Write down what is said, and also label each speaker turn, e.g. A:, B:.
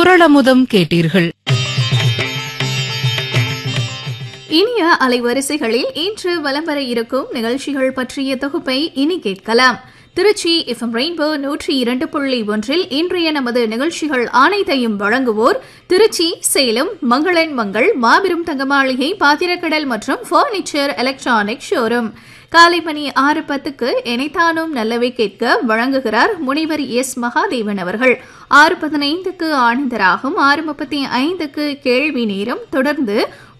A: குரளமுதம் கேட்டீர்கள்
B: இனிய அலைவரிசைகளில் இன்று வலம் வர இருக்கும் நிகழ்ச்சிகள் பற்றிய தொகுப்பை இனி கேட்கலாம் திருச்சி எஃப்எம் ரெயின்போ நூற்றி இரண்டு புள்ளி ஒன்றில் இன்றைய நமது நிகழ்ச்சிகள் அனைத்தையும் வழங்குவோர் திருச்சி சேலம் மங்களன் மங்கள் மாபெரும் தங்கமாளிகை பாத்திரக்கடல் மற்றும் பர்னிச்சர் எலக்ட்ரானிக் ஷோரூம் காலை மணி ஆறு பத்துக்கு இணைத்தானும் நல்லவை கேட்க வழங்குகிறார் முனைவர் எஸ் மகாதேவன் அவர்கள் ஆறு பதினைந்துக்கு ஆனந்தராகும் ஆறு முப்பத்தி ஐந்துக்கு கேள்வி நேரம் தொடர்ந்து